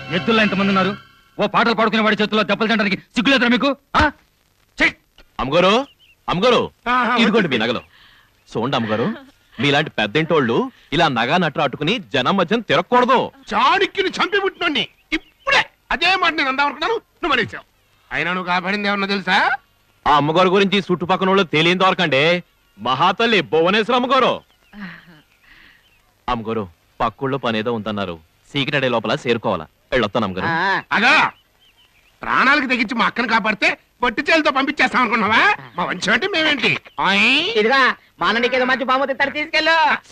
ఎత్తుల్లో ఎంతమంది ఉన్నారు ఓ పాటలు పాడుకునే వాడి చేతుల్లో దెబ్బలు తినడానికి సిగ్గులేదురా మీకు ఆ? ఛీ! అమ్మగారు అమ్మగారు ఆహా, ఇదిగోండి మీ నగలు చూడండి అమ్మగారు మీలాంటి పెద్దింటోళ్ళు ఇలా నగా నట్ర అట్టుకుని జనం మధ్యన తిరగకూడదు చాణక్యుని చంపి పుట్టినోడిని ఇప్పుడే అదే మాట నేను అందాం అనుకున్నాను నువ్వు మనేసావు అయినా నువ్వు కాపాడింది ఏమన్నా తెలుసా ఆ అమ్మగారు గురించి చుట్టుపక్కల వాళ్ళు తెలియని దొరకండి మహాతల్లి భువనేశ్వర అమ్మగారు అమ్మగారు పక్కుళ్ళు పనేదో ఉందన్నారు సీక్రెట్ లోపల చేరుకోవాలా వెళ్ళొస్తాను అమ్మగారు అగా ప్రాణాలకు తెగించి మా అక్కను కాపాడితే పొట్టి చేలతో పంపించేస్తాం అనుకున్నావా మా వంశం అంటే మేమేంటి ఆయ్. ఇదిగా మాననికి ఏదో మంచి బాబు తిట్టాడు తీసుకెళ్ళు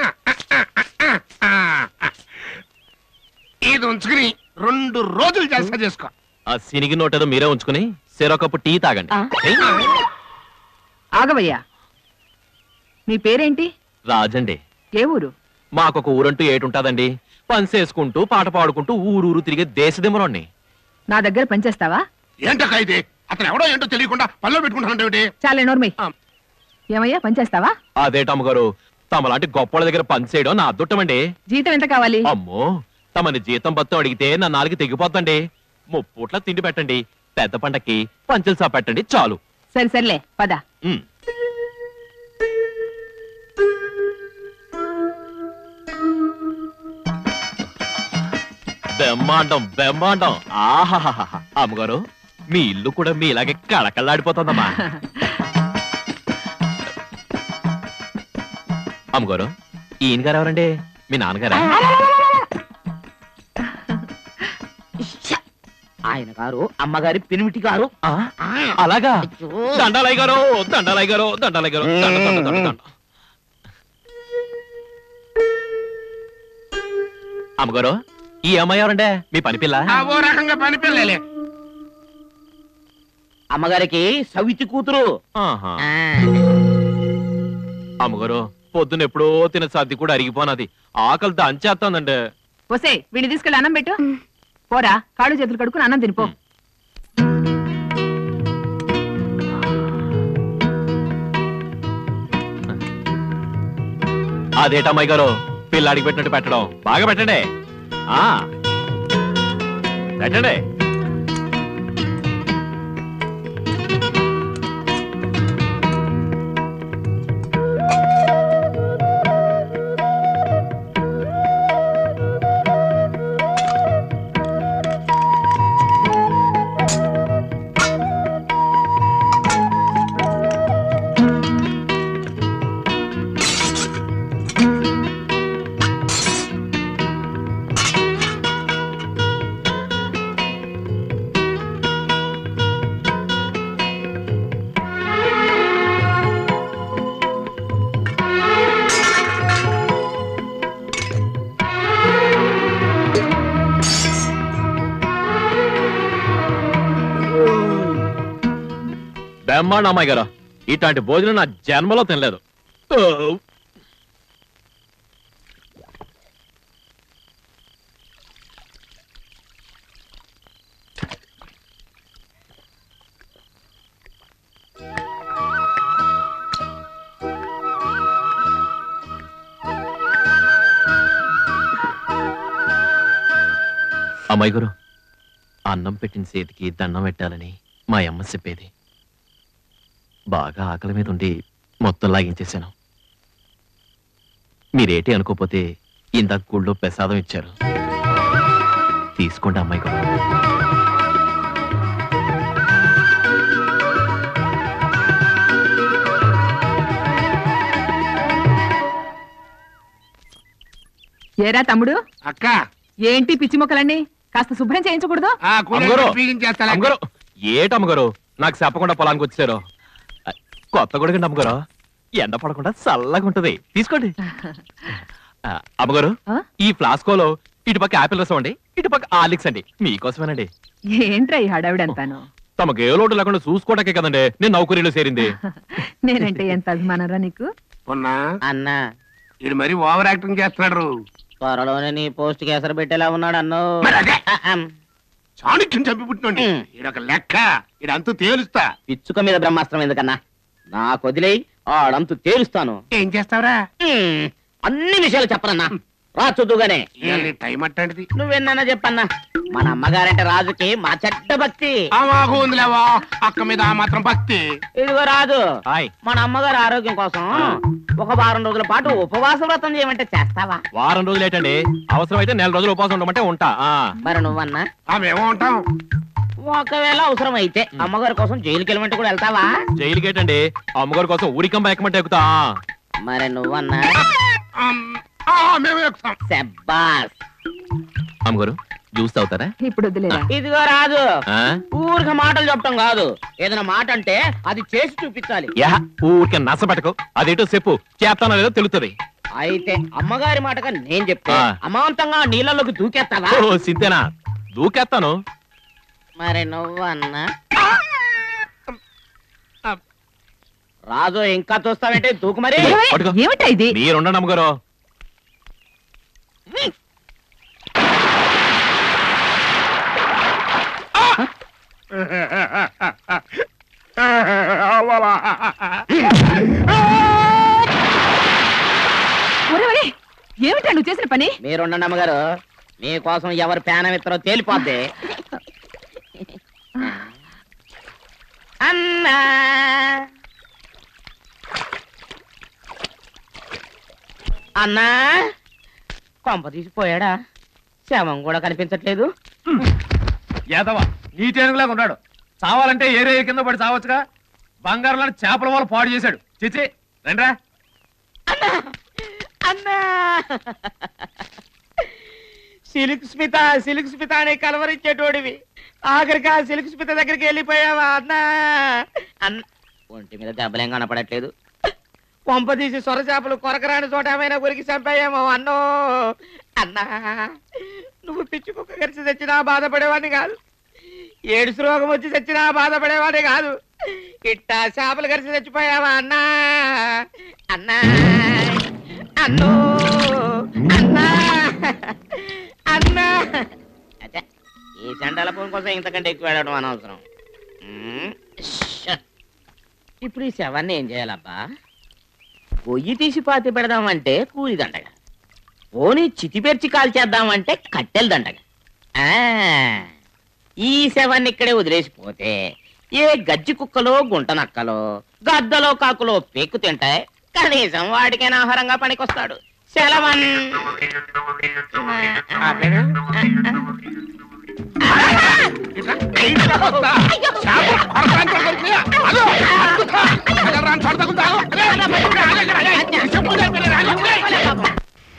ఇది ఉంచుకుని రెండు రోజులు జల్సా చేసుకో ఆ సినిగి నోట్ ఏదో మీరే ఉంచుకుని సెరొకప్పు టీ తాగండి ఆ. ఏయ్, ఆగవయ్యా నీ పేరేంటి రాజండి ఏ ఊరు మాకొక ఊరంటూ ఏటుంటాదండి పని చేసుకుంటూ పాట పాడుకుంటూ ఊరూరు తిరిగే దేశదిమ్మరోణ్ణి నా దగ్గర పనిచేస్తావా ఏంటక్క ఇది అతను ఎవడో ఏంటో తెలియకుండా పనిలో పెట్టుకుంటానంటే చాలే నోర్మి ఆ. ఏమయ్యా పనిచేస్తావా అదేటమ్మగారు తమలాంటి గొప్పల దగ్గర పని చేయడం నా అదృష్టమండి జీతం ఎంత కావాలి అమ్మో తమని జీతం బత్తం అడిగితే నా నాలుగు తెగిపోతండి ముప్పూట్ల తిండి పెట్టండి పెద్ద పండక్కి పంచులు సా పెట్టండి చాలు సరే సర్లే పద ఉమ్. బ్రహ్మాండం బ్రహ్మాండం ఆహాహా అమ్మగారు మీ ఇల్లు కూడా మీ ఇలాగే కళకళలాడిపోతుందమ్మా అమ్మగారు ఈయన గారు ఎవరండి మీ నాన్నగారా ఆయన గారు అమ్మగారి పినిమిటి గారు ఆ, అలాగా అయ్యో. దండాలయ్య గారు దండాలయ్య గారు దండాలయ్య గారు దండ, దండ, దండ, దండ. అమ్మగారు ఈ అమ్మాయి ఎవరండే మీ పని పిల్ల ఆ ఓ రకంగా పని పిల్లలే అమ్మగారికి సవితి కూతురు ఆహా. ఆ. అమ్మగారు పొద్దున ఎప్పుడో తిన సర్ది కూడా అరిగిపోనది ఆకలి దంచేస్తుందండి వసే వీడిని తీసుకెళ్ళి అన్నం పెట్టు పోరా కాళ్ళు చేతులు కడుక్కుని అన్నం తినిపో అదేటమ్మాయి గారు పిల్లాడికి పెట్టినట్టు పెట్టడం బాగా పెట్టండి ఆ పెట్టండి బ్రహ్మాండ అమ్మాయి గారు ఇట్లాంటి భోజనం నా జన్మలో తినలేదు ఓ. అమ్మాయి గురు అన్నం పెట్టిన చేతికి దండం పెట్టాలని మా అమ్మ చెప్పేది బాగా ఆకలి మీద ఉండి మొత్తం లాగించేశాను మీరేటి అనుకోపోతే ఇందాక గుళ్ళో ప్రసాదం ఇచ్చారు తీసుకోండి అమ్మాయి గారు ఏరా తమ్ముడు అక్క ఏంటి పిచ్చి మొక్కలన్నీ కాస్త శుభ్రం చేయించకూడదు ఆ అమ్మగారు, పీగించేస్తా అమ్మగారు ఏటమ్మగారు నాకు చెప్పకుండా పొలానికి వచ్చారు అ, కొత్త గొడగండి అమ్మగారు ఎండ పడకుండా చల్లగా ఉంటది తీసుకోండి ఆ, అమ్మగారు ఆ? ఈ ఫ్లాస్కోలో ఇటుపక్క యాపిల్ రసం అండి ఇటుపక్క ఆలిక్స్ అండి మీకోసమేనండి ఏంట్రా ఈ హడావిడంతాను తమకు ఏ లోటు లేకుండా చూసుకోవడాకే కదండి నేను నౌకరీలో చేరింది నేనంటే ఎంత అభిమానరా నీకు ఉన్నా అన్నా ఇది మరి ఓవర్ యాక్టింగ్ చేస్తున్నాడు త్వరలోనే నీ పోస్ట్ కేసరి పెట్టేలా ఉన్నాడు అన్నో మరి అదే ఆ, ఆమ్. చాణక్యం చంపి పుట్టినోడి ఉమ్. ఈడొక లెక్క ఇడంతా తేలుస్తా పిచ్చుక మీద బ్రహ్మాస్త్రం ఎందుకన్నా నాకు వదిలేయి ఆడంతు తేలుస్తాను ఏం చేస్తావురా హ్మ్, అన్ని విషయాలు చెప్పనన్నా రా చూద్దుగానే ఇవాళ నీ టైం అట్టంటిది నువ్వెన్నా చెప్పన్నా మన అమ్మగారంటే రాజుకి మా చెడ్డ భక్తి ఆ మాకు ఉందిలేవా అక్క మీద ఆ మాత్రం భక్తి ఇదిగో రాజు హాయ్ మన అమ్మగారి ఆరోగ్యం కోసం ఒక వారం రోజుల పాటు ఉపవాస వ్రతం చేయమంటే చేస్తావా వారం రోజులు ఏంటండి అవసరమైతే నెల రోజులు ఉపవాసం ఉండమంటే ఉంటా ఆ మరి నువ్వన్నా ఆ మేము ఉంటాం ఒకవేళ అవసరం అయితే అమ్మగారి కోసం జైలుకి వెళ్ళమంటే కూడా వెళ్తావా జైలు గేట్ అండి అమ్మగారి కోసం ఊరికంబ ఎక్కమంటే ఎక్కుతా ఆ. మరి నువ్వన్నా ఆమ్, ఆ, మేము ఎక్కుతాం సెబ్బాస్ అమ్మగారు జ్యూస్ తాగుతారా ఇప్పుడు వద్దులేరా ఇదిగో రాజు ఆ? ఊరికి మాటలు చెప్పడం కాదు ఏదైనా మాట అంటే అది చేసి చూపించాలి యా ఊరికే నస పెట్టకు అదేటో చెప్పు చేస్తానో లేదో తెలుస్తుంది అయితే అమ్మగారి మాటగా నేను చెప్తే ఆ. అమాంతంగా నీళ్ళలోకి దూకేస్తావా ఓ సింతేనా దూకేస్తాను మరి నువ్వన్నా ఆ, రాజు ఇంకా చూస్తావంటే దూకు మరి ఏయ్, పట్టుకో. ఏమిటా ఇది మీరుండండి అమ్మగారు అవ్వవా. ఒరే, ఒరే, ఏమిటా నువ్వు చేసిన పని మీరుండండి అమ్మగారు మీకోసం ఎవరు పేనం ఇస్తారో తేలిపోద్ది అన్నా అన్నా కొంప తీసిపోయాడా శవం కూడా కనిపించట్లేదు ఏదవా నీటేనుగులాగా ఉన్నాడు చావాలంటే ఏరే కింద పడి చావచ్చుగా బంగారం లాంటి చేపల వాళ్ళు పాడు చేశాడు చిచి రండ్రా అన్నా సిల్క్ స్మిత సిల్క్ స్మిత అని కలవరించేటోడివి ఆఖరికి ఆ సిల్క్ స్మిత దగ్గరికి వెళ్ళిపోయావా అన్నా అన్న ఒంటి మీద దెబ్బలేం కనపడట్లేదు పంప తీసి సొర చేపలు కొరకరాని చోట ఏమైనా కొరికి చంపాయేమో అన్నో అన్నా నువ్వు పిచ్చి కుక్క కరిచి తెచ్చినా బాధపడేవాడిని కాదు ఏడుసు రోగం వచ్చి చచ్చినా బాధపడేవాడిని కాదు ఇట్టా చేపలు కరిచి చచ్చిపోయావా అన్నా అన్నా అన్నో అన్నా అన్నా అచ్చా, ఈ చండాల ఫోన్ కోసం ఇంతకంటే ఎక్కువ వెళ్ళడం అనవసరం మ్మ్. ష్. ఇప్పుడు ఈ శవాన్ని ఏం చేయాలబ్బా పొయ్యి తీసి పాతి పెడదామంటే కూలి దండగా పోనీ చితి పెర్చి కాల్చేద్దామంటే కట్టెలు దండగా ఆ, ఈ శవాన్ని ఇక్కడే వదిలేసిపోతే ఏ గజ్జి కుక్కలో గుంట నక్కలో గద్దలో కాకులో పెక్కు తింటాయి కనీసం వాడికైనా ఆహారంగా పనికొస్తాడు సెలవన్ ఆపేనా? ఇట్లా ఇంట్లో వస్తా. చేపలు కొరకరాని చోట దొరికినాయా? అదో, అద్భుతం. కొరకరాని చోట దొరుకుతా. అరే, అరే, అరే, అరే, అరే, చెప్పులు జరిపినాయి, అరే, అరే.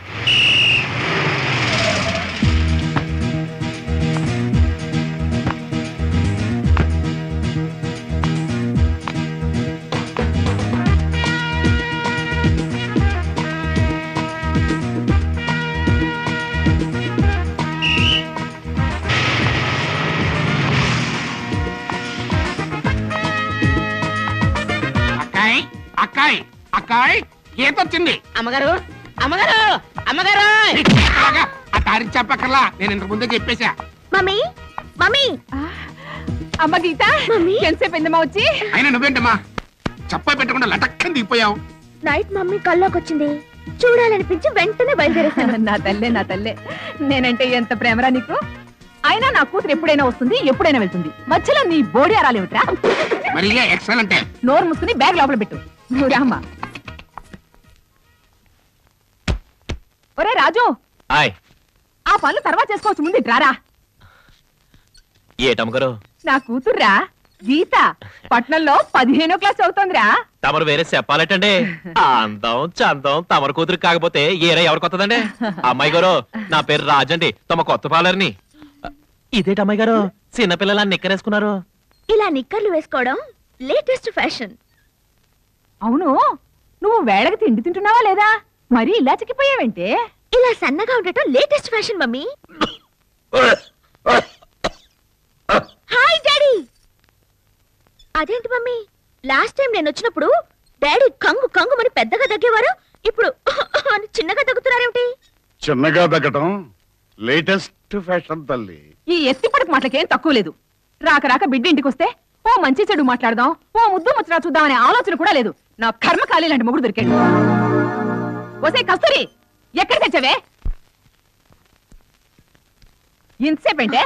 అక్కాయ్ అక్కాయ్ అక్కాయ్ గీత వచ్చింది అమ్మగారు అమ్మగారు అమ్మగారు అలాగా ఆ తారీఖు చెప్పక్కర్లా నేను ఇంతకు ముందే చెప్పేశా మమ్మీ మమ్మీ అమ్మ గీత ఎంతసేపు అయిందమ్మా వచ్చి అయినా నువ్వేంటమ్మా చెప్ప పెట్టకుండా లటక్కని దిగిపోయావు నైట్ మమ్మీ కల్లోకి వచ్చింది చూడాలనిపించి వెంటనే బయలుదేరేసాను నా తల్లే నా తల్లే నేనంటే ఎంత ప్రేమరా నీకు అయినా నా కూతురు ఎప్పుడైనా వస్తుంది ఎప్పుడైనా వెళ్తుంది మధ్యలో నీ బోడి అరాలేమిట్రా మరి ఎక్సలెంట్ నోరు మూసుకుని బ్యాగ్ లోపల పెట్టు నువ్వు రామ్మా ఒరే రాజు హాయ్ ఆ పనులు తర్వాత చేసుకోవచ్చు ముందు ఇటు రారా ఏటమ్మగారు నా కూతుర్రా గీత పట్నంలో పదిహేనో క్లాస్ చదువుతోందిరా తమరు వేరే చెప్పాలటండి అందం చందం తమరు కూతురు కాకపోతే ఏరే ఎవరు కొత్తదండి అమ్మాయి గారు నా పేరు రాజండి తమ కొత్త పాలర్ని ఇదేటి అమ్మాయి గారు చిన్నపిల్లలా నిక్కరేసుకున్నారు ఇలా నిక్కర్లు వేసుకోవడం లేటెస్ట్ ఫ్యాషన్ అవును నువ్వు వేళకి తిండి తింటున్నావా లేదా మరీ ఇలా చిక్కిపోయావంటే ఇలా సన్నగా ఉండటం latest fashion mummy hi daddy అదేంటి మమ్మీ లాస్ట్ టైం నేను వచ్చినప్పుడు డాడీ కంగు కంగుమని పెద్దగా దగ్గేవారు ఇప్పుడు అని చిన్నగా దగ్గుతున్నారేమిటి చిన్నగా దగ్గటం లేటెస్ట్ ఫ్యాషన్ తల్లి ఈ ఎత్తిపడకు మాటలకేం తక్కువ లేదు రాక రాక బిడ్డ ఇంటికి వస్తే ఓ మంచి చెడు మాట్లాడదాం ఓ ముద్దు ముచ్చరా చూద్దాం అనే ఆలోచన కూడా లేదు నా కర్మ కాలేలాంటి మొగుడు దొరికాడు ఓసే కస్తూరి ఎక్కడికి వచ్చావే ఇంతసేపు ఏంటే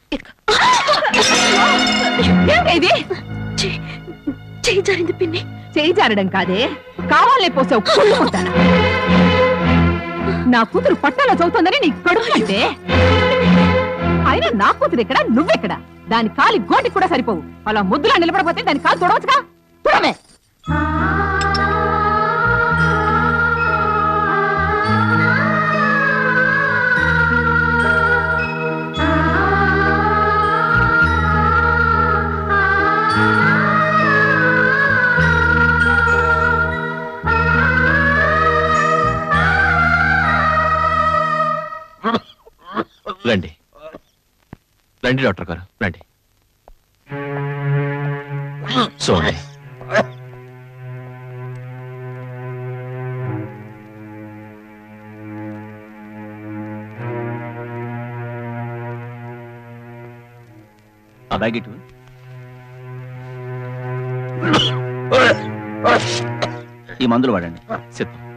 ఏమిటి ఇది చెయ్యి జారింది పిన్ని చేయి జారడం కాదే కావాలనే పోసావు కొట్టుకుంటానా నా కూతురు పట్టాలో చదువుతుందని నీ కడుపు అంటే అయినా నా కూతురు ఎక్కడ నువ్వెక్కడ దాని కాలి గోటికి కూడా సరిపోవు అలా ముద్దులా నిలబడపోతే దాని కాలు తొడవచ్చుగా తొడమే రండి రండి డాక్టర్ గారు రండి చూడండి ఆ బ్యాగ్ ఇటు ఈ మందులు వాడండి సిద్ధం